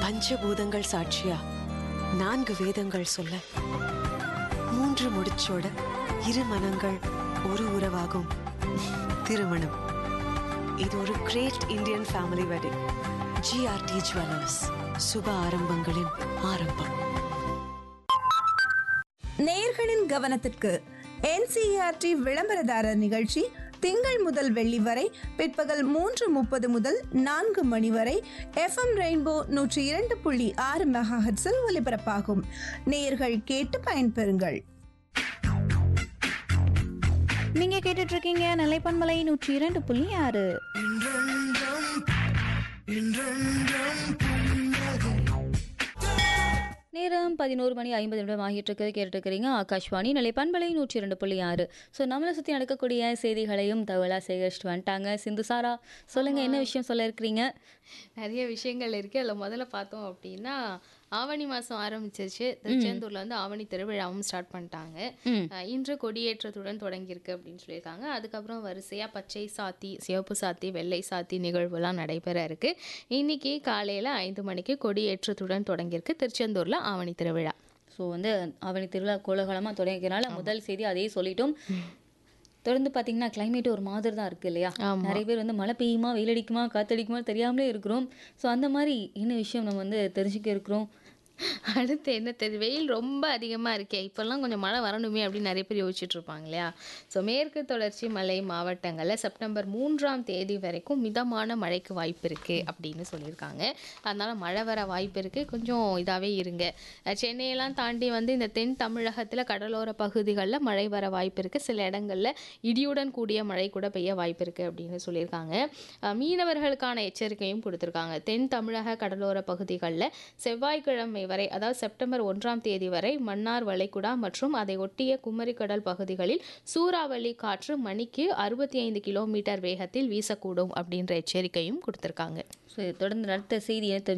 பஞ்சபூதங்கள் சாட்சியா நான்கு வேதங்கள் சொல்ல மூன்று முடிச்சோட இரு மனங்கள் ஒரு உறவாகும் திருமணம் இது ஒரு great Indian family wedding GRT jewellers சுப ஆரம்பங்களின் ஆரம்பம் நேயர்களின் கவனத்திற்கு என்சிஆர்டி விளம்பரதாரர் நிகழ்ச்சி திங்கள் முதல் வெள்ளி வரை பிற்பகல் மூன்று முப்பது முதல் நான்கு மணி வரை எஃப்எம் ரெயின்போ நூற்றி இரண்டு புள்ளி ஆறு மெகாஹட்ஸில் ஒலிபரப்பாகும் நேயர்கள் கேட்டு பயன்பெறுங்கள் நீங்க கேட்டுட்டு இருக்கீங்க நிலைப்பன்மலை நூற்றி இரண்டு புள்ளி ஆறு நேரம் பதினோரு மணி ஐம்பது நிமிடம் ஆகிட்டு இருக்கு கேட்டுட்டு இருக்கிறீங்க ஆகாஷ்வாணி நிலைப்பண்பலை நூற்றி இரண்டு புள்ளி ஆறு ஸோ நம்மளை சுற்றி நடக்கக்கூடிய செய்திகளையும் தகவலாக சேகரிச்சுட்டு வந்துட்டாங்க சிந்து சாரா சொல்லுங்க என்ன விஷயம் சொல்ல இருக்கிறீங்க நிறைய விஷயங்கள் இருக்குது அதில் முதல்ல பார்த்தோம் அப்படின்னா ஆவணி மாதம் ஆரம்பிச்சிருச்சு திருச்செந்தூரில் வந்து ஆவணி திருவிழாவும் ஸ்டார்ட் பண்ணிட்டாங்க அஹ் இன்று கொடியேற்றத்துடன் தொடங்கியிருக்கு அப்படின்னு சொல்லியிருக்காங்க அதுக்கப்புறம் வரிசையாக பச்சை சாத்தி சிவப்பு சாத்தி வெள்ளை சாத்தி நிகழ்வுலாம் நடைபெற இருக்கு இன்னைக்கு காலையில் ஐந்து மணிக்கு கொடியேற்றத்துடன் தொடங்கியிருக்கு திருச்செந்தூரில் ஆவணி திருவிழா ஸோ வந்து அவனி திருவிழா கோலாகலமாக தொடங்கினால முதல் செய்தி அதையே சொல்லிட்டோம் தொடர்ந்து பார்த்தீங்கன்னா climate ஒரு மாதிரி தான் இருக்கு இல்லையா நிறைய பேர் வந்து மழை பெய்யுமா வெயில் அடிக்குமா காத்தடிக்குமா தெரியாமலே இருக்கிறோம் ஸோ அந்த மாதிரி என்ன விஷயம் நம்ம வந்து தெரிஞ்சுக்க இருக்கிறோம் அடுத்து என்ன தெரியும் வெயில் ரொம்ப அதிகமாக இருக்கே இப்போல்லாம் கொஞ்சம் மழை வரணுமே அப்படின்னு நிறைய பேர் யோசிச்சுட்டு இருப்பாங்க இல்லையா ஸோ மேற்கு தொடர்ச்சி மலை மாவட்டங்களில் செப்டம்பர் மூன்றாம் தேதி வரைக்கும் மிதமான மழைக்கு வாய்ப்பு இருக்குது அப்படின்னு சொல்லியிருக்காங்க அதனால் மழை வர வாய்ப்பு இருக்குது கொஞ்சம் இதாகவே இருங்க அஹ் சென்னையெல்லாம் தாண்டி வந்து இந்த தென் தமிழகத்தில் கடலோர பகுதிகளில் மழை வர வாய்ப்பு இருக்குது சில இடங்களில் இடியுடன் கூடிய மழை கூட பெய்ய வாய்ப்பு இருக்குது அப்படின்னு சொல்லியிருக்காங்க அஹ் மீனவர்களுக்கான எச்சரிக்கையும் கொடுத்துருக்காங்க தென் தமிழக கடலோர பகுதிகளில் செவ்வாய்க்கிழமை வரை அதாவது செப்டம்பர் ஒன்றாம் தேதி வரை மன்னார் வளைகுடா மற்றும் அதை ஒட்டிய குமரிக்கடல் பகுதிகளில் சூறாவளி காற்று மணிக்கு அறுபத்தி ஐந்து கிலோமீட்டர் வேகத்தில் வீசக்கூடும் அப்படின்ற எச்சரிக்கையும் கொடுத்துருக்காங்க ஸோ தொடர்ந்து அடுத்த செய்தி என்ன தெரிஞ்சு